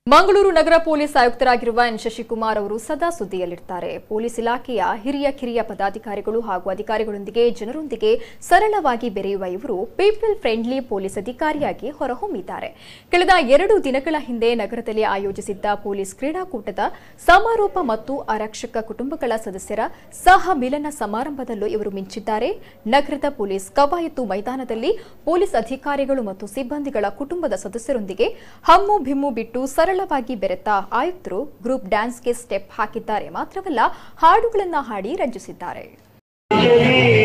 ಮಂಗಳೂರು ನಗರ ಪೊಲೀಸ್ ಆಯುಕ್ತರಾಗಿರುವ ಎನ್ ಶಶಿಕುಮಾರ್ ಅವರು ಸದಾ ಸುದ್ದಿಯಲ್ಲಿರ್ತಾರೆ ಪೊಲೀಸ್ ಇಲಾಖೆಯ ಹಿರಿಯ ಕಿರಿಯ ಪದಾಧಿಕಾರಿಗಳು ಹಾಗೂ ಅಧಿಕಾರಿಗಳೊಂದಿಗೆ ಜನರೊಂದಿಗೆ ಸರಳವಾಗಿ ಬೆರೆಯುವ ಇವರು ಪೀಪಲ್ ಫ್ರೆಂಡ್ಲಿ ಪೊಲೀಸ್ ಅಧಿಕಾರಿಯಾಗಿ ಹೊರಹೊಮ್ಮಿದ್ದಾರೆ ಕಳೆದ ಎರಡು ದಿನಗಳ ಹಿಂದೆ ನಗರದಲ್ಲಿ ಆಯೋಜಿಸಿದ್ದ ಪೊಲೀಸ್ ಕ್ರೀಡಾಕೂಟದ ಸಮಾರೋಪ ಮತ್ತು ಆರಕ್ಷಕ ಕುಟುಂಬಗಳ ಸದಸ್ಯರ ಸಹ ಮಿಲನ ಸಮಾರಂಭದಲ್ಲೂ ಇವರು ಮಿಂಚಿದ್ದಾರೆ ನಗರದ ಪೊಲೀಸ್ ಕವಾಯತು ಮೈದಾನದಲ್ಲಿ ಪೊಲೀಸ್ ಅಧಿಕಾರಿಗಳು ಮತ್ತು ಸಿಬ್ಬಂದಿಗಳ ಕುಟುಂಬದ ಸದಸ್ಯರೊಂದಿಗೆ ಹಮ್ಮು ಭಿಮ್ಮು ಬಿಟ್ಟು ಸರಳವಾಗಿ ಬೆರೆತ ಆಯುಕ್ತರು ಗ್ರೂಪ್ ಡ್ಯಾನ್ಸ್ಗೆ ಸ್ಟೆಪ್ ಹಾಕಿದ್ದಾರೆ ಮಾತ್ರವಲ್ಲ ಹಾಡುಗಳನ್ನ ಹಾಡಿ ರಂಜಿಸಿದ್ದಾರೆ ಿ